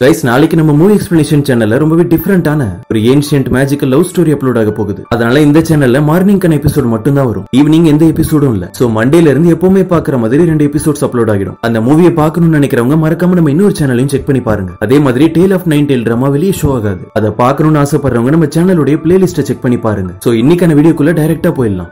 guys நாளைக்கு நம்ம movie explanation சேனல்ல ரொம்பவே டிஃபரெண்டான ஒரு ancient magical love story upload ஆக போகுது அதனால இந்த சேனல்ல மார்னிங்கான எபிசோட் மட்டும் தான் வரும் ஈவினிங் எந்த எபிசோடும் இல்ல சோ மண்டேல இருந்து எப்பவுமே பாக்குற மாதிரி ரெண்டு எபிசோட்ஸ் அப்லோட் ஆகிடும் அந்த மூவியை பார்க்கணும்னு நினைக்கிறவங்க மறக்காம நம்ம இன்னொரு சேனலையும் செக் பண்ணி பாருங்க அதே மாதிரி tale of nine tale drama வெளியே ஷோ ஆகாது அதை பார்க்கணும்னு ஆசைப்படுறவங்க நம்ம சேனலுடைய பிளேலிஸ்ட்டை செக் பண்ணி பாருங்க சோ இன்னைக்கான வீடியோக்குள்ள டைரக்டா போயிடலாம்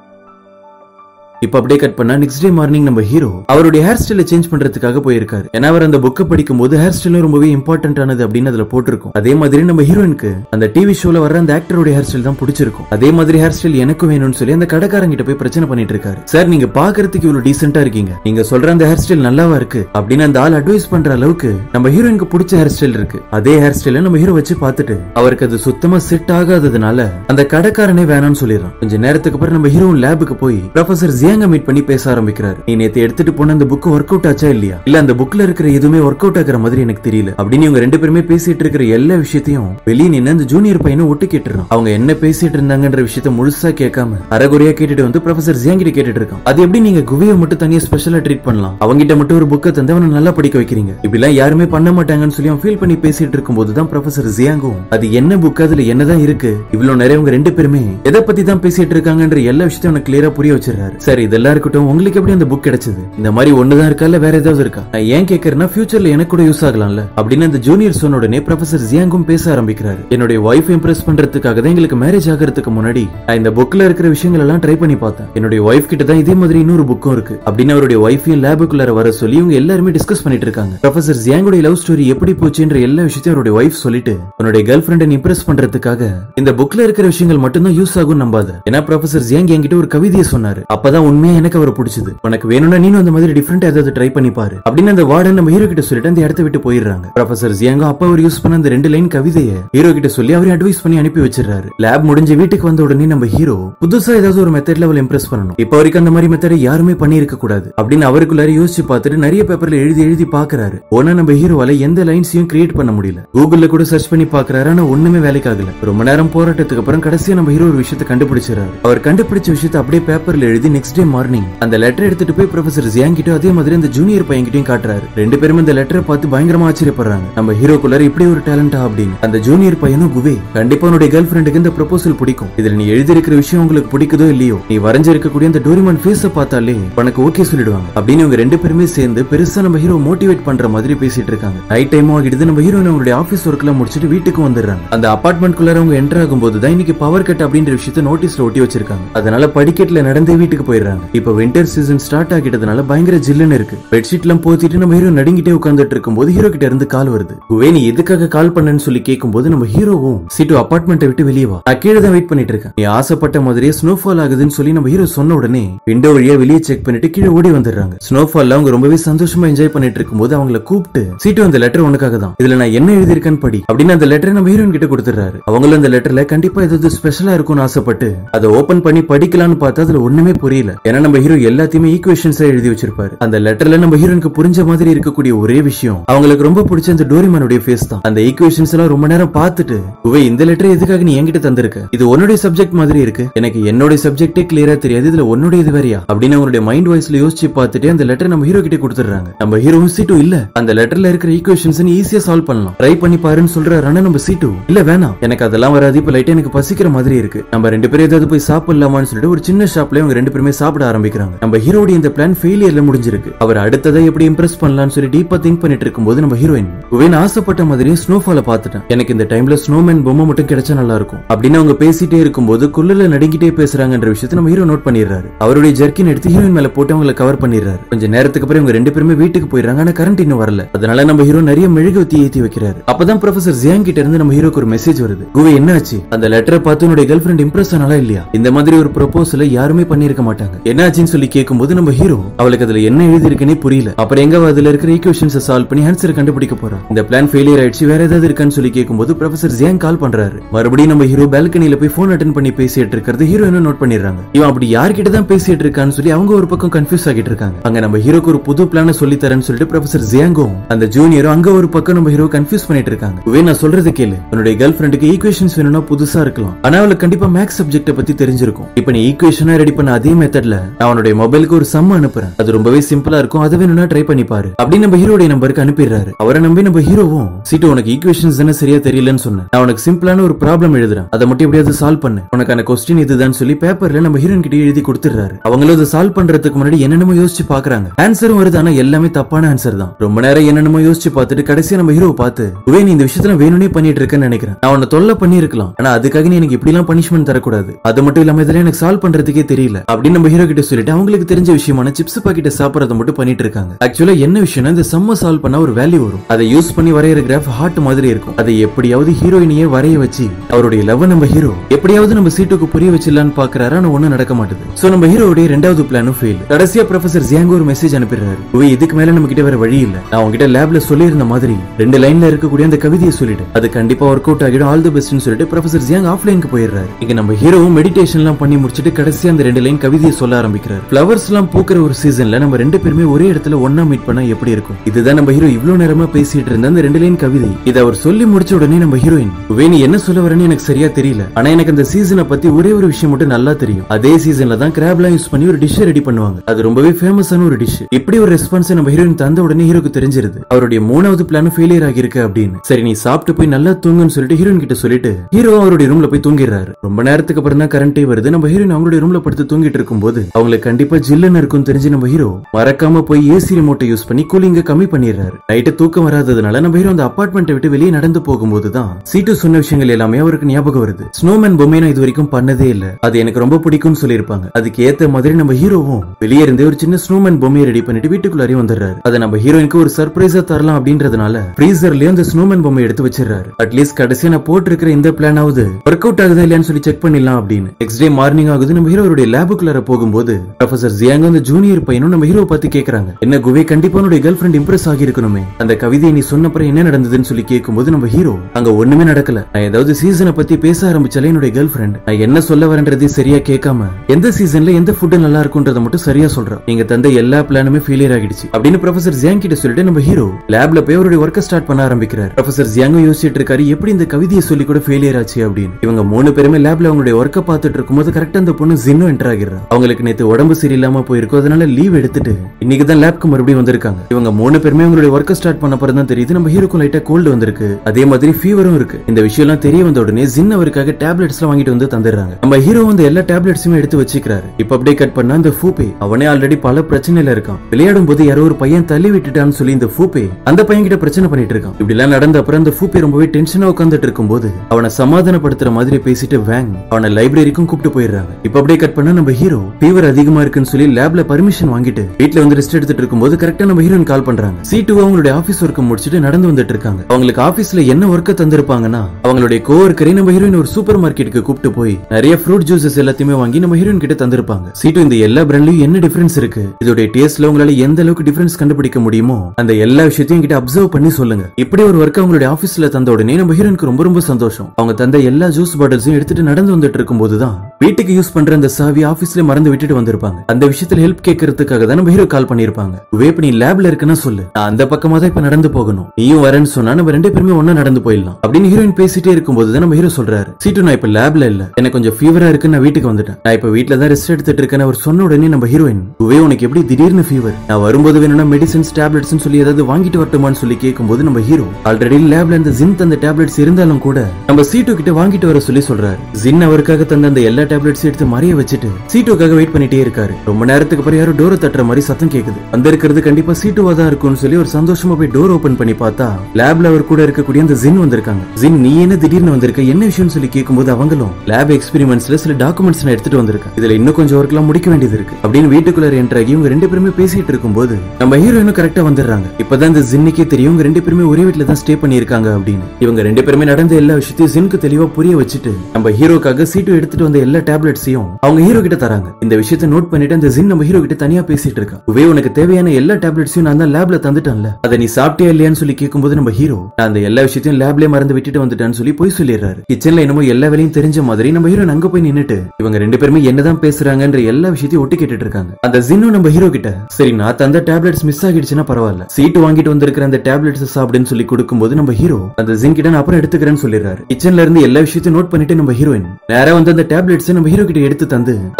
இப்ப அப்படியே கட் பண்ணா நெக்ஸ்ட் டே மார்னிங் நம்ம ஹீரோ அவருடைய ஹேர் ஸ்டைல சேஞ்ச் பண்றதுக்காக போயிருக்காரு ஏன்னா அவர் அந்த புக்கை படிக்கும் போது ஹேர் ஸ்டைலும் ரொம்பவே இம்பார்ட்டன்ட் ஆனது அப்படின்னு அதுல போட்டிருக்கும் அதே மாதிரி நம்ம ஹீரோயினுக்கு அந்த டிவி ஷோல வர அந்த ஆக்டருடைய ஹேர் ஸ்டைல் தான் பிடிச்சிருக்கும் அதே மாதிரி ஹேர் ஸ்டைல் எனக்கும் வேணும்னு சொல்லி அந்த கடைக்காரங்கிட்ட போய் பிரச்சனை பண்ணிட்டு இருக்காரு சார் நீங்க பாக்குறதுக்கு இவ்வளவு டீசென்டா இருக்கீங்க நீங்க சொல்ற அந்த ஹேர் ஸ்டைல் நல்லாவா இருக்கு அப்படின்னு அந்த ஆள் அட்வைஸ் பண்ற அளவுக்கு நம்ம ஹீரோயினுக்கு பிடிச்ச ஹேர் ஸ்டைல் இருக்கு அதே ஹேர் ஸ்டைல நம்ம ஹீரோ வச்சு பார்த்துட்டு அவருக்கு அது சுத்தமா செட் ஆகாததுனால அந்த கடைக்காரனே வேணாம்னு சொல்லிடுறான் கொஞ்ச நேரத்துக்கு அப்புறம் நம்ம ஹீரோ லேபுக்கு போய் ப்ரொஃபசர் ஜியாங்க மீட் பண்ணி பேச ஆரம்பிக்கிறாரு நீ நேத்து எடுத்துட்டு போன அந்த புக் ஒர்க் அவுட் ஆச்சா இல்லையா இல்ல அந்த புக்ல இருக்கிற எதுவுமே ஒர்க் அவுட் ஆகிற மாதிரி எனக்கு தெரியல அப்படின்னு இவங்க ரெண்டு பேருமே பேசிட்டு இருக்கிற எல்லா விஷயத்தையும் வெளியே நின்று அந்த ஜூனியர் பையனை ஒட்டு கேட்டுறான் அவங்க என்ன பேசிட்டு இருந்தாங்கன்ற விஷயத்த முழுசா கேட்காம அரைகுறையா கேட்டுட்டு வந்து ப்ரொஃபசர் ஜியாங்கிட்ட கேட்டுட்டு இருக்கான் அது எப்படி நீங்க குவையை மட்டும் தனியா ஸ்பெஷலா ட்ரீட் பண்ணலாம் அவங்கிட்ட மட்டும் ஒரு புக்கை தந்து அவனை நல்லா படிக்க வைக்கிறீங்க இப்படிலாம் யாருமே பண்ண மாட்டாங்கன்னு சொல்லி அவன் ஃபீல் பண்ணி பேசிட்டு இருக்கும்போது தான் ப்ரொஃபசர் ஜியாங்கும் அது என்ன புக் அதுல என்னதான் இருக்கு இவ்வளவு நிறைய இவங்க ரெண்டு பேருமே எதை பத்தி தான் பேசிட்டு இருக்காங்கன்ற எல்லா விஷயத்தையும் எனக்கு கிளியரா புரிய வச்சிருக்காரு சரி இதெல்லாம் இருக்கட்டும் உங்களுக்கு எப்படி அந்த புக் கிடைச்சது இந்த மாதிரி ஒண்ணுதான் இருக்கா இல்ல வேற ஏதாவது இருக்கா நான் ஏன் கேக்குறேன்னா ஃபியூச்சர்ல எனக்கு கூட யூஸ் ஆகலாம்ல அப்படின்னு அந்த ஜூனியர் சொன்ன உடனே ப்ரொஃபசர் ஜியாங்கும் பேச ஆரம்பிக்கிறாரு என்னுடைய ஒய்ஃப் இம்ப்ரெஸ் பண்றதுக்காக தான் எங்களுக்கு மேரேஜ் ஆகிறதுக்கு முன்னாடி நான் இந்த புக்ல இருக்கிற விஷயங்கள் எல்லாம் ட்ரை பண்ணி பார்த்தேன் என்னுடைய ஒய்ஃப் கிட்ட தான் இதே மாதிரி இன்னொரு புக்கும் இருக்கு அப்படின்னு அவருடைய ஒய்ஃபையும் லேபுக்குள்ளார வர சொல்லி இவங்க எல்லாருமே டிஸ்கஸ் பண்ணிட்டு இருக்காங்க ப்ரொஃபசர் ஜியாங்குடைய லவ் ஸ்டோரி எப்படி போச்சுன்ற எல்லா விஷயத்தையும் அவருடைய ஒய்ஃப் சொல்லிட்டு உன்னுடைய கேர்ள் ஃபிரெண்டை இம்ப்ரெஸ் பண்றதுக்காக இந்த புக்ல இருக்கிற விஷயங்கள் மட்டும்தான் யூஸ் ஆகும் நம்பாத ஏன்னா ப்ரொஃபசர் ஜியாங் என்கிட்ட ஒரு கவிதையை சொன்னாரு அப்பதான் உண்மையா எனக்கு அவர் பிடிச்சது உனக்கு வேணும்னா நீனும் அந்த மாதிரி டிஃபரெண்ட் ஏதாவது ட்ரை பண்ணி பாரு அப்படின்னு அந்த வார்டன் நம்ம ஹீரோ கிட்ட சொல்லிட்டு அந்த இடத்த விட்டு போயிடுறாங்க ப்ரொஃபசர் ஜியாங்கோ அப்பா அவர் யூஸ் பண்ண அந்த ரெண்டு லைன் கவிதையை ஹீரோ கிட்ட சொல்லி அவரை அட்வைஸ் பண்ணி அனுப்பி வச்சிடறாரு லேப் முடிஞ்சு வீட்டுக்கு வந்த உடனே நம்ம ஹீரோ புதுசா ஏதாவது ஒரு மெத்தட்ல அவள் இம்ப்ரெஸ் பண்ணணும் இப்ப வரைக்கும் அந்த மாதிரி மெத்தடை யாருமே பண்ணியிருக்க கூடாது அப்படின்னு அவருக்குள்ளார யோசிச்சு பார்த்துட்டு நிறைய பேப்பர்ல எழுதி எழுதி பாக்குறாரு ஓனா நம்ம ஹீரோவால எந்த லைன்ஸையும் கிரியேட் பண்ண முடியல கூகுள்ல கூட சர்ச் பண்ணி பாக்குறாரு ஆனா ஒண்ணுமே வேலைக்கு ஆகல ரொம்ப நேரம் போராட்டத்துக்கு அப்புறம் கடைசியா நம்ம ஹீரோ ஒரு விஷயத்தை கண்டுபிடிச்சாரு அவர் கண்டுபிடிச்ச விஷயத்தை அப்படியே பேப்பர்ல எழுதி நெக்ஸ்ட் டே மார்னிங் அந்த லெட்டர் எடுத்துட்டு போய் ப்ரொஃபசர் ஜியாங் கிட்ட அதே மாதிரி அந்த ஜூனியர் பையன்கிட்டயும் காட்டுறாரு ரெண்டு பேரும் இந்த லெட்டரை பார்த்து பயங்கரமா ஆச்சரியப்படுறாங்க நம்ம ஹீரோக்குள்ளார இப்படி ஒரு டேலண்டா அப்படின்னு அந்த ஜூனியர் பையனும் குவே கண்டிப்பா உன்னுடைய கேர்ள் ஃபிரெண்டுக்கு இந்த ப்ரொபோசல் பிடிக்கும் இதுல நீ எழுதி இருக்கிற விஷயம் உங்களுக்கு பிடிக்குதோ இல்லையோ நீ வரைஞ்சிருக்கக்கூடிய அந்த டோரிமான் ஃபேஸ பார்த்தாலே உனக்கு ஓகே சொல்லிடுவாங்க அப்படின்னு இவங்க ரெண்டு பேருமே சேர்ந்து பெருசா நம்ம ஹீரோ மோட்டிவேட் பண்ற மாதிரி பேசிட்டு இருக்காங்க நைட் டைம் ஆகிடுது நம்ம ஹீரோ அவங்களுடைய ஆபீஸ் ஒர்க் எல்லாம் முடிச்சிட்டு வீட்டுக்கு வந்துடுறாங்க அந்த அபார்ட்மெண்ட் குள்ளார அவங்க என்டர் ஆகும்போது தான் இன்னைக்கு பவர் கட் அப்படின்ற விஷயத்த நோட்டீஸ்ல ஒட்டி வச்சிருக்காங்க அதனால படிக்கட்டுல நடந்தே வீட்டுக்கு போயிடுறாங்க இப்ப வின்டர் சீசன் ஸ்டார்ட் ஆகிட்டதுனால பயங்கர ஜில்லுன்னு இருக்கு பெட்ஷீட் எல்லாம் போத்திட்டு நம்ம ஹீரோ நடுங்கிட்டே உட்கார்ந்துட்டு இருக்கும்போது ஹீரோ கிட்ட இருந்து கால் வருது குவே நீ எதுக்காக கால் பண்ணன்னு சொல்லி கேட்கும்போது நம்ம ஹீரோவும் சீட்டு அபார்ட்மெண்ட்டை விட்டு வெளியே வா நான் கீழே தான் வெயிட் பண்ணிட்டு இருக்கேன் நீ ஆசைப்பட்ட மாதிரியே ஸ்னோஃபால் ஆகுதுன்னு சொல்லி நம்ம ஹீரோ சொன்ன உடனே விண்டோ வழியா வெளியே செக் பண்ணிட்டு கீழே ஓடி வந்துடுறாங்க ஸ்னோஃபால்ல அவங்க ரொம்பவே சந்தோஷமா என்ஜாய் பண்ணிட்டு இருக்கும்போது அவங்கள கூப்பிட்டு சீட்டு அந்த லெட்டர் உனக்காக தான் இதுல நான் என்ன எழுதியிருக்கேன்னு படி அப்படின்னு அந்த லெட்டரை நம்ம ஹீரோயின் கிட்ட கொடுத்துறாரு அவங்களும் அந்த லெட்டர்ல கண்டிப்பா ஏதாவது ஸ்பெஷலா இருக்கும்னு ஆசைப்பட்டு அதை ஓபன் பண்ணி படிக்கலாம்னு பார்த்தா அதுல ஒண்ணுமே புரியல ஏன்னா நம்ம ஹீரோ எல்லாத்தையுமே ஈக்குவேஷன்ஸ் எழுதி வச்சிருப்பாரு அந்த லெட்டர்ல நம்ம ஹீரோனுக்கு புரிஞ்ச மாதிரி இருக்கக்கூடிய ஒரே விஷயம் அவங்களுக்கு ரொம்ப பிடிச்ச அந்த டோரிமானுடைய ஃபேஸ் தான் அந்த ஈக்குவேஷன்ஸ் எல்லாம் ரொம்ப நேரம் பார்த்துட்டு உவே இந்த லெட்டர் எதுக்காக நீ என்கிட்ட தந்திருக்க இது உன்னுடைய சப்ஜெக்ட் மாதிரி இருக்கு எனக்கு என்னுடைய சப்ஜெக்டே கிளியரா தெரியாது இதுல உன்னுடைய இது வேறையா அப்படின்னு அவங்களுடைய மைண்ட் வாய்ஸ்ல யோசிச்சு பார்த்துட்டு அந்த லெட்டர் நம்ம ஹீரோ கிட்ட கொடுத்துறாங்க நம்ம ஹீரோவும் சீட்டு இல்ல அந்த லெட்டர்ல இருக்கிற ஈக்குவேஷன்ஸ் ஈஸியா சால்வ் பண்ணலாம் ட்ரை பண்ணி பாருன்னு சொல்றாரு ஆனா நம்ம சீட்டு இல்ல வேணாம் எனக்கு அதெல்லாம் வராது இப்ப லைட்டா எனக்கு பசிக்கிற மாதிரி இருக்கு நம்ம ரெண்டு பேரும் ஏதாவது போய் சாப்பிடலாமான்னு சொல்லிட்டு ஒரு சின்ன ஷாப்ல அவங்க ரெண்டு பேருமே சாப்பிட ஆரம்பிக்கிறாங்க நம்ம ஹீரோடைய இந்த பிளான் ஃபெயிலியர்ல முடிஞ்சிருக்கு அவர் அடுத்ததை எப்படி இம்ப்ரெஸ் பண்ணலாம்னு சொல்லி டீப்பா திங்க் பண்ணிட்டு இருக்கும்போது நம்ம ஹீரோயின் உவேன் ஆசைப்பட்ட மாதிரியே ஸ்னோஃபால பார்த்துட்டேன் எனக்கு இந்த டைம்ல ஸ்னோமேன் பொம்மை மட்டும் கிடைச்சா நல்லா இருக்கும் அப்படின்னு அவங்க பேசிட்டே இருக்கும்போது குள்ளல நடுங்கிட்டே பேசுறாங்கன்ற விஷயத்தை நம்ம ஹீரோ நோட் பண்ணிடுறாரு அவருடைய ஜர்க்கின் எடுத்து ஹீரோயின் மேல போட்டு அவங்களை கவர் பண்ணிடுறாரு கொஞ்ச நேரத்துக்கு அப்புறம் இவங்க ரெண்டு பேருமே வீட்டுக்கு போயிடுறாங்க ஆனா கரண்ட் இன்னும் வரல அதனால நம்ம ஹீரோ நிறைய மெழுகுவத்தி ஏத்தி வைக்கிறாரு அப்பதான் ப்ரொஃபசர் ஜியாங் கிட்ட இருந்து நம்ம ஹீரோக்கு ஒரு மெசேஜ் வருது குவே என்னாச்சு அந்த லெட்டரை பார்த்து உன்னுடைய கேர்ள் ஃபிரெண்ட் இம்ப்ரெஸ் ஆனாலா இல்லையா இந்த மாதிரி ஒரு ப்ரொபோசல யாருமே பண்ணிருக்க மாட்டாங்க என்னாச்சுன்னு சொல்லி கேட்கும்போது நம்ம ஹீரோ அவளுக்கு அதுல என்ன எழுதி இருக்குன்னே புரியல அப்புறம் எங்க அவ அதுல இருக்கிற ஈக்குவேஷன்ஸ் சால்வ் பண்ணி ஆன்சர் கண்டுபிடிக்க போறா இந்த பிளான் ஃபெயிலியர் ஆயிடுச்சு வேற ஏதாவது இருக்கான்னு சொல்லி கேட்கும்போது ப்ரொஃபசர் ஜியாங் கால் பண்றாரு மறுபடியும் நம்ம ஹீரோ பால்கனில போய் போன் அட்டன் பண்ணி பேசிட்டு இருக்கிறது ஹீரோ என்ன நோட் பண்ணிடுறாங்க இவன் அப்படி யார்கிட்ட தான் பேசிட்டு இருக்கான்னு சொல்லி அவங்க ஒரு பக்கம் கன்ஃபியூஸ் ஆகிட்டு இருக்காங்க அங்க நம்ம ஹீரோக்கு ஒரு புது பிளான சொல்லி தரேன்னு சொல்லிட்டு ப்ரொஃபசர் ஜியாங்கும் அந்த ஜூனியரும் அங்க ஒரு பக்கம் நம்ம ஹீரோ கன்ஃபியூஸ் பண்ணிட்டு இருக்காங்க வே நான் சொல்றது கேளு உன்னுடைய கேர்ள் ஃபிரெண்டுக்கு ஈக்குவேஷன்ஸ் வேணும்னா புதுசா இருக்கலாம் ஆனா அவளுக்கு கண்டிப்பா மேக்ஸ் சப்ஜெக்ட பத்தி தெரிஞ்சிருக்கும் இப்ப நீ ஈக்குவேஷனா ரெடி பண்ண அதே மெத்தட்ல மெத்தட்ல நான் அவனுடைய மொபைலுக்கு ஒரு சம் அனுப்புறேன் அது ரொம்பவே சிம்பிளா இருக்கும் அதை வேணும்னா ட்ரை பண்ணி பாரு அப்படின்னு நம்ம ஹீரோடைய நம்பருக்கு அனுப்பிடுறாரு அவரை நம்பி நம்ம ஹீரோவும் சீட்டு உனக்கு ஈக்குவேஷன்ஸ் தானே சரியா தெரியலன்னு சொன்னேன் நான் உனக்கு சிம்பிளான ஒரு ப்ராப்ளம் எழுதுறேன் அதை மட்டும் எப்படியாவது சால்வ் பண்ணு உனக்கான கொஸ்டின் இதுதான் சொல்லி பேப்பர்ல நம்ம ஹீரோயின் கிட்ட எழுதி கொடுத்துறாரு அவங்களும் அதை சால்வ் பண்றதுக்கு முன்னாடி என்னென்னமோ யோசிச்சு பாக்குறாங்க ஆன்சரும் வருது ஆனா எல்லாமே தப்பான ஆன்சர் தான் ரொம்ப நேரம் என்னென்னமோ யோசிச்சு பார்த்துட்டு கடைசியா நம்ம ஹீரோ பார்த்து உவே நீ இந்த விஷயத்துல வேணும்னே பண்ணிட்டு இருக்கேன்னு நினைக்கிறேன் நான் உன்னை தொல்லை பண்ணி இருக்கலாம் ஆனா அதுக்காக நீ எனக்கு இப்படி எல்லாம் பனிஷ்மெண்ட் தரக்கூடாது அது மட்டும் இல்லாம இதெல்லாம் எனக்கு சால்வ் பண்றதுக்கே தெரியல அப்படின்னு நம்ம ஹீரோ கிட்ட சொல்லிட்டு அவங்களுக்கு தெரிஞ்ச விஷயமான சிப்ஸ் பாக்கெட்டை சாப்பிடறத மட்டும் பண்ணிட்டு இருக்காங்க ஆக்சுவலா என்ன விஷயம்னா இந்த சம்ம சால்வ் பண்ண ஒரு வேல்யூ வரும் அதை யூஸ் பண்ணி வரைகிற கிராஃப் ஹார்ட் மாதிரி இருக்கும் அதை எப்படியாவது ஹீரோயினியே வரைய வச்சு அவருடைய லவ் நம்ம ஹீரோ எப்படியாவது நம்ம சீட்டுக்கு புரிய வச்சிடலான்னு பாக்குறாரு ஆனா ஒண்ணும் நடக்க மாட்டுது சோ நம்ம ஹீரோடைய ரெண்டாவது பிளானும் ஃபெயில் கடைசியா ப்ரொஃபசர் ஜியாங்க ஒரு மெசேஜ் அனுப்பிடுறாரு உவே இதுக்கு மேல நம்ம கிட்ட வேற வழி இல்ல நான் உங்ககிட்ட லேப்ல சொல்லியிருந்த மாதிரி ரெண்டு லைன்ல இருக்கக்கூடிய அந்த கவிதையை சொல்லிடு அது கண்டிப்பா ஒர்க் அவுட் ஆகிடும் ஆல் தி பெஸ்ட்னு சொல்லிட்டு ப்ரொஃபசர் ஜியாங் ஆஃப்லைனுக்கு போயிடுறாரு இங்க நம்ம ஹீரோவும் மெடிடேஷன் எல்லாம் பண்ணி முடிச்சிட்டு கடைசியா அந்த ரெண்டு லைன் கவிதையை சொல்ல ஆரம்பிக்கிறார் ஃபிளவர்ஸ் எல்லாம் பூக்கிற ஒரு சீசன்ல நம்ம ரெண்டு பேருமே ஒரே இடத்துல ஒன்னா மீட் பண்ணா எப்படி இருக்கும் இதுதான் நம்ம ஹீரோ இவ்வளவு நேரமா பேசிட்டு இருந்த அந்த ரெண்டு லைன் கவிதை இதை அவர் சொல்லி முடிச்ச உடனே நம்ம ஹீரோயின் வேணி என்ன சொல்ல வரேன்னு எனக்கு சரியா தெரியல ஆனா எனக்கு அந்த சீசனை பத்தி ஒரே ஒரு விஷயம் மட்டும் நல்லா தெரியும் அதே சீசன்ல தான் கிராப்லாம் யூஸ் பண்ணி ஒரு டிஷ் ரெடி பண்ணுவாங்க அது ரொம்பவே ஃபேமஸான ஒரு டிஷ் இப்படி ஒரு ரெஸ்பான்ஸ் நம்ம ஹீரோயின் தந்த உடனே ஹீரோக்கு தெரிஞ்சிருது அவருடைய மூணாவது பிளான் ஃபெயிலியர் ஆகிருக்கு அப்படின்னு சரி நீ சாப்பிட்டு போய் நல்லா தூங்குன்னு சொல்லிட்டு ஹீரோயின் கிட்ட சொல்லிட்டு ஹீரோ அவருடைய ரூம்ல போய் தூங்கிடுறாரு ரொம்ப நேரத்துக்கு அப்புறம் தான் கரண்டே வருது நம்ம ஹீரோயின் அவங்களுடைய ரூம்ல படுத்து தூங்கிட்டு இருக்கும்போது அவங்களுக்கு கண்டிப்பா ஜில்லுன்னு இருக்கும் தெரிஞ்சு நம்ம ஹீரோ மறக்காம போய் ஏசி ரிமோட்டை யூஸ் பண்ணி கூலிங்க கம்மி பண்ணிடுறாரு நைட்டு தூக்கம் வராததுனால நம்ம ஹீரோ அந்த அபார்ட்மெண்ட்டை விட்டு வெளியே நடந்து போகும்போது தான் சீட்டு சொன்ன விஷயங்கள் எல்லாமே அவருக்கு ஞாபகம் வருது ஸ்னோமேன் பொம்மையை நான் இது வரைக்கும் பண்ணதே இல்ல அது எனக்கு ரொம்ப பிடிக்கும்னு சொல்லியிருப்பாங்க அதுக்கு ஏத்த மாதிரி நம்ம ஹீரோவும் வெளியே இருந்து ஒரு சின்ன ஸ்னோமேன் பொம்மையை ரெடி பண்ணிட்டு வீட்டுக்குள்ளாரே வந்துடுறாரு அதை நம்ம ஹீரோயினுக்கு ஒரு சர்ப்ரைஸா தரலாம் அப்படின்றதுனால ஃப்ரீசர்லயே அந்த ஸ்னோமேன் பொம்மை எடுத்து வச்சிடுறாரு அட்லீஸ்ட் கடைசியா நான் போட்டிருக்கிற இந்த பிளானாவது ஒர்க் அவுட் ஆகுதா இல்லையான்னு சொல்லி செக் பண்ணிடலாம் அப்படின்னு நெக்ஸ்ட் டே மார்னிங் ஆகுது நம்ம ஹீரோடைய லேபுக்குள்ளார போகும்போது ப்ரொஃபசர் ஜியாங்க அந்த ஜூனியர் பையனும் நம்ம ஹீரோ பார்த்து கேக்குறாங்க என்ன குவே கண்டிப்பா உன்னுடைய கேர்ள் ஃபிரெண்ட் இம்ப்ரெஸ் ஆகி இருக்கணுமே அந்த கவிதையை நீ சொன்னப்பறம் என்ன நடந்ததுன்னு சொல்லி கேட்கும்போது நம்ம ஹீரோ அங்க ஒண்ணுமே நடக்கல நான் ஏதாவது சீசனை பத்தி பேச ஆரம்பிச்சாலே என்னுடைய கேர்ள் ஃபிரெண்ட் நான் என்ன சொல்ல வரேன்றதை சரியா கேட்காம எந்த சீசன்ல எந்த ஃபுட் நல்லா இருக்கும்ன்றத மட்டும் சரியா சொல்றேன் நீங்க தந்த எல்லா பிளானுமே ஃபெயிலியர் ஆகிடுச்சு அப்படின்னு ப்ரொஃபசர் ஜியாங் கிட்ட சொல்லிட்டு நம்ம ஹீரோ லேப்ல போய் அவருடைய ஒர்க்கை ஸ்டார்ட் பண்ண ஆரம்பிக்கிறார் ப்ரொஃபசர் ஜியாங்க யோசிச்சுட்டு இருக்காரு எப்படி இந்த கவிதையை சொல்லி கூட ஃபெயிலியர் ஆச்சு அப்படின்னு இவங்க மூணு பேருமே லேப்ல அவங்களுடைய ஒர்க்கை பார்த்துட்டு இருக்கும்போது கரெக்டா அந்த பொண்ணு ஜின்னும் என்டர் ஆகிறான் அவங்களுக்கு நேத்து உடம்பு சரியில்லாம போயிருக்கும் அதனால லீவ் எடுத்துட்டு இன்னைக்கு தான் லேப்க்கு மறுபடியும் வந்திருக்காங்க இவங்க மூணு பேருமே அவங்களுடைய ஒர்க்கை ஸ்டார்ட் பண்ண அப்புறம் தான் தெரியுது நம்ம ஹீரோக்கு லைட்டா கோல்டு வந்திருக்கு அதே மாதிரி ஃபீவரும் இருக்கு இந்த விஷயம் எல்லாம் தெரிய வந்த உடனே ஜின் அவருக்காக டேப்லெட்ஸ் எல்லாம் வாங்கிட்டு வந்து தந்துடுறாங்க நம்ம ஹீரோ வந்து எல்லா டேப்லெட்ஸுமே எடுத்து வச்சுக்கிறாரு இப்ப அப்படியே கட் பண்ணா அந்த ஃபூபே அவனே ஆல்ரெடி பல பிரச்சனையில இருக்கான் விளையாடும் போது யாரோ ஒரு பையன் தள்ளி விட்டுட்டான்னு சொல்லி இந்த ஃபூபே அந்த பையன் கிட்ட பிரச்சனை பண்ணிட்டு இருக்கான் இப்படி எல்லாம் நடந்த அப்புறம் அந்த ஃபூபே ரொம்பவே டென்ஷனா உட்காந்துட்டு இருக்கும்போது அவனை சமாதானப்படுத்துற மாதிரி பேசிட்டு வேங் அவனை லைப்ரரிக்கும் கூப்பிட்டு போயிடுறாங்க இப்ப அப்படியே கட் பண்ணா நம்ம ஹீரோ ஃபீவர் அதிகமா இருக்குன்னு சொல்லி லேப்ல பர்மிஷன் வாங்கிட்டு வீட்ல வந்து ரெஸ்ட் எடுத்துட்டு இருக்கும்போது கரெக்டா நம்ம ஹீரோயின் கால் பண்றாங்க சி டூ அவங்களுடைய ஆபீஸ் ஒர்க் முடிச்சிட்டு நடந்து வந்துட்டு இருக்காங்க அவங்களுக்கு ஆபீஸ்ல என்ன ஒர்க்க தந்திருப்பாங்கன்னா அவங்களுடைய கோவர்க்கரை நம்ம ஹீரோயின் ஒரு சூப்பர் மார்க்கெட்டுக்கு கூப்பிட்டு போய் நிறைய ஃப்ரூட் ஜூசஸ் எல்லாத்தையுமே வாங்கி நம்ம ஹீரோயின் கிட்ட தந்திருப்பாங்க சி டூ இந்த எல்லா பிராண்ட்லயும் என்ன டிஃபரன்ஸ் இருக்கு இதோட டேஸ்ட்ல உங்களால எந்த அளவுக்கு டிஃபரன்ஸ் கண்டுபிடிக்க முடியுமோ அந்த எல்லா விஷயத்தையும் கிட்ட அப்சர்வ் பண்ணி சொல்லுங்க இப்படி ஒரு ஒர்க் அவங்களுடைய ஆபீஸ்ல தந்த உடனே நம்ம ஹீரோயினுக்கு ரொம்ப ரொம்ப சந்தோஷம் அவங்க தந்த எல்லா ஜூஸ் பாட்டில்ஸையும் எடுத்துட்டு நடந்து வந்துட்டு இருக்கும்போது தான் வீட்டுக்கு யூஸ் பண்ற அந்த சாவி ஆபீஸ்ல மறந்து விட்டுட்டு வந்திருப்பாங்க அந்த விஷயத்துல ஹெல்ப் கேட்கறதுக்காக தான் நம்ம ஹீரோ கால் பண்ணிருப்பாங்க வேப் நீ லேப்ல இருக்குன்னா சொல்லு நான் அந்த பக்கமா தான் இப்ப நடந்து போகணும் நீயும் வரேன்னு சொன்னா நம்ம ரெண்டு பேருமே ஒண்ணா நடந்து போயிடலாம் அப்படின்னு ஹீரோயின் பேசிட்டே இருக்கும்போது தான் நம்ம ஹீரோ சொல்றாரு சீட்டு நான் இப்ப லேப்ல இல்ல எனக்கு கொஞ்சம் ஃபீவரா இருக்கு நான் வீட்டுக்கு வந்துட்டேன் நான் இப்ப வீட்ல தான் ரெஸ்ட் எடுத்துட்டு இருக்கேன் அவர் சொன்ன உடனே நம்ம ஹீரோயின் உவே உனக்கு எப்படி திடீர்னு ஃபீவர் நான் வரும்போது வேணும்னா மெடிசன்ஸ் டேப்லெட்ஸ் சொல்லி ஏதாவது வாங்கிட்டு வரட்டுமான்னு சொல்லி கேட்கும்போது நம்ம ஹீரோ ஆல்ரெடி லேப்ல அந்த ஜின் தந்த டேப்லெட்ஸ் இருந்தாலும் கூட நம்ம சீட்டு கிட்ட வாங்கிட்டு வர சொல்லி சொல்றாரு ஜின் அவருக்காக தந்த அந்த எல்லா டேப்லெட்ஸ் எடுத்து மறைய வச்சுட்டு சீட்டுக்காக வெயிட் பண்ணிட்டே இருக்காரு ரொம்ப நேரத்துக்கு அப்புறம் யாரும் டோரை தட்டுற மாதிரி சத்தம் கேக்குது அந்த இருக்கிறது கண்டிப்பா சீட்டுவா தான் இருக்கும்னு சொல்லி ஒரு சந்தோஷமா போய் டோர் ஓபன் பண்ணி பார்த்தா லேப்ல அவர் கூட இருக்கக்கூடிய அந்த ஜின் வந்திருக்காங்க ஜின் நீ என்ன திடீர்னு வந்திருக்க என்ன விஷயம்னு சொல்லி கேட்கும்போது அவங்களும் லேப் எக்ஸ்பெரிமெண்ட்ஸ்ல சில டாக்குமெண்ட்ஸ் நான் எடுத்துட்டு வந்திருக்கேன் இதுல இன்னும் கொஞ்சம் ஒர்க் எல்லாம் முடிக்க வேண்டியது இருக்கு அப்படின்னு வீட்டுக்குள்ள என்டர் ஆகி இவங்க ரெண்டு பேருமே பேசிட்டு இருக்கும்போது நம்ம ஹீரோயினும் கரெக்டா வந்துடுறாங்க இப்பதான் இந்த ஜின்னுக்கே தெரியும் இவங்க ரெண்டு பேருமே ஒரே வீட்ல தான் ஸ்டே பண்ணியிருக்காங்க அப்படின்னு இவங்க ரெண்டு பேருமே நடந்த எல்லா விஷயத்தையும் ஜின்க்கு தெளிவா புரிய வச்சுட்டு நம்ம ஹீரோக்காக சீட்டு எடுத்துட்டு வந்த எல்லா டேப்லெட்ஸையும் அவங்க ஹீரோ கிட்ட தராங்க இந்த விஷயத்தை நோட் பண்ணிட்டு அந்த ஜின் நம்ம ஹீரோ கிட்ட தனியா பேசிட்டு இருக்கா உவே உனக்கு தேவையான எல்லா டேப்லெட்ஸையும் நான் தான் லேப்ல தந்துட்டேன்ல அதை நீ சாப்பிட்டியா இல்லையான்னு சொல்லி கேட்கும்போது நம்ம ஹீரோ நான் அந்த எல்லா விஷயத்தையும் லேப்லயே மறந்து விட்டுட்டு வந்துட்டேன்னு சொல்லி போய் சொல்லிடுறாரு கிச்சன்ல என்னமோ எல்லா வேலையும் தெரிஞ்ச மாதிரி நம்ம ஹீரோ அங்க போய் நின்னுட்டு இவங்க ரெண்டு பேருமே என்னதான் பேசுறாங்கன்ற எல்லா விஷயத்தையும் ஒட்டி கேட்டுட்டு இருக்காங்க அந்த ஜின்னும் நம்ம ஹீரோ கிட்ட சரி நான் தந்த டேப்லெட்ஸ் மிஸ் ஆகிடுச்சுன்னா பரவாயில்ல சீட்டு வாங்கிட்டு வந்திருக்கிற அந்த டேப்லெட்ஸ் சாப்பிடுன்னு சொல்லி கொடுக்கும்போது நம்ம ஹீரோ அந்த ஜின் கிட்ட நான் அப்புறம் எடுத்துக்கிறேன்னு சொல்லிடுறாரு கிச்சன்ல இருந்து எல்லா விஷயத்தையும் நோட் பண்ணிட்டு நம்ம ஹீரோயின் நேரா வந்து அந்த டேப்லெட்ஸ் நம்ம ஹீரோ கிட்ட எடுத்து தந்து அதை சாப்பிட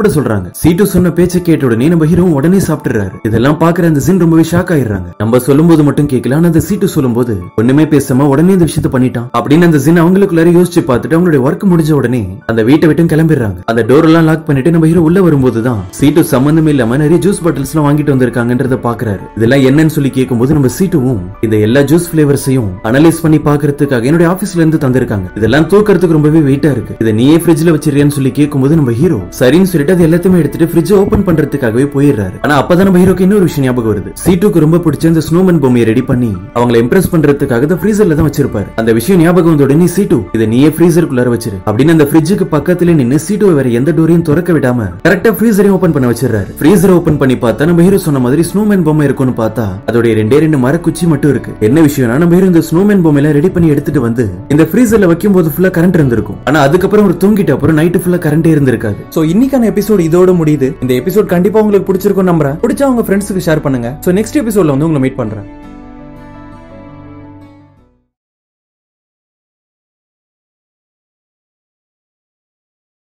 சாப்பிட சொல்றாங்க சீட்டு சொன்ன பேச்சை கேட்ட உடனே நம்ம ஹீரோ உடனே சாப்பிட்டுறாரு இதெல்லாம் பாக்குற அந்த ஜின் ரொம்பவே ஷாக் ஆயிடுறாங்க நம்ம சொல்லும்போது மட்டும் கேட்கல ஆனா அந்த சீட்டு சொல்லும்போது ஒண்ணுமே பேசாம உடனே இந்த விஷயத்த பண்ணிட்டான் அப்படின்னு அந்த ஜின் அவங்களுக்குள்ளார யோசிச்சு பார்த்துட்டு அவங்களுடைய ஒர்க் முடிஞ்ச உடனே அந்த வீட்டை விட்டு கிளம்பிடுறாங்க அந்த டோர் எல்லாம் லாக் பண்ணிட்டு நம்ம ஹீரோ உள்ள வரும்போது தான் சீட்டு சம்பந்தமே இல்லாம நிறைய ஜூஸ் பாட்டில்ஸ் எல்லாம் வாங்கிட்டு வந்திருக்காங்கன்றத பாக்குறாரு இதெல்லாம் என்னன்னு சொல்லி கேட்கும்போது நம்ம சீட்டுவும் இந்த எல்லா ஜூஸ் பிளேவர்ஸையும் அனலைஸ் பண்ணி பாக்குறதுக்காக என்னுடைய ஆபீஸ்ல இருந்து தந்திருக்காங்க இதெல்லாம் தூக்கறதுக்கு ரொம்பவே வெயிட்டா இருக்கு இதை நீயே ஃப்ரிட்ஜ்ல வச்சிருக்கியான்னு சொல்லி கேட்கும்போது நம்ம ஹீரோ சரின்னு சொல்லிட்டு அது எல்லாத்தையுமே எடுத்துட்டு ஃப்ரிட்ஜ் ஓபன் பண்றதுக்காகவே போயிடுறாரு ஆனா அப்பதான் நம்ம ஹீரோக்கு இன்னொரு விஷயம் ஞாபகம் வருது சீட்டுக்கு ரொம்ப பிடிச்ச இந்த ஸ்னோமன் பொம்மையை ரெடி பண்ணி அவங்களை இம்ப்ரெஸ் பண்றதுக்காக இந்த ஃப்ரீசர்ல தான் வச்சிருப்பாரு அந்த விஷயம் ஞாபகம் வந்த உடனே சீட்டு இதை நீயே ஃப்ரீசருக்குள்ளார வச்சிரு அப்படின்னு அந்த ஃப்ரிட்ஜுக்கு பக்கத்துல நின்னு சீட்டு வேற எந்த டோரையும் திறக்க விடாம கரெக்டா ஃப்ரீசரையும் ஓபன் பண்ண வச்சிடறாரு ஃப்ரீசரை ஓபன் பண்ணி பார்த்தா நம்ம ஹீரோ சொன்ன மாதிரி ஸ்னோமேன் பொம்மை இருக்கும்னு பார்த்தா அதோட ரெண்டே ரெண்டு மரக்குச்சி மட்டும் இருக்கு என்ன விஷயம்னா நம்ம ஹீரோ இந்த ஸ்னோமேன் பொம்மையில ரெடி பண்ணி எடுத்துட்டு வந்து இந்த ஃப்ரீசர்ல வைக்கும் போது ஃபுல்லா கரண்ட் இருந்திருக்கும் ஆனா அதுக்கப்புறம் ஒரு தூங்கிட்ட அப்புறம் நைட்டு ஃபுல்லா கரண்டே இருந்திருக்காது சோ இன்னைக்கான எபிசோட் இதோட முடியுது இந்த எபிசோட் கண்டிப்பா உங்களுக்கு பிடிச்சிருக்கும் நம்புறேன் பிடிச்சா உங்க ஃப்ரெண்ட்ஸுக்கு ஷேர் பண்ணுங்க சோ நெக்ஸ்ட் எபிசோட்ல வந்து உங்களை மீட் பண்றேன்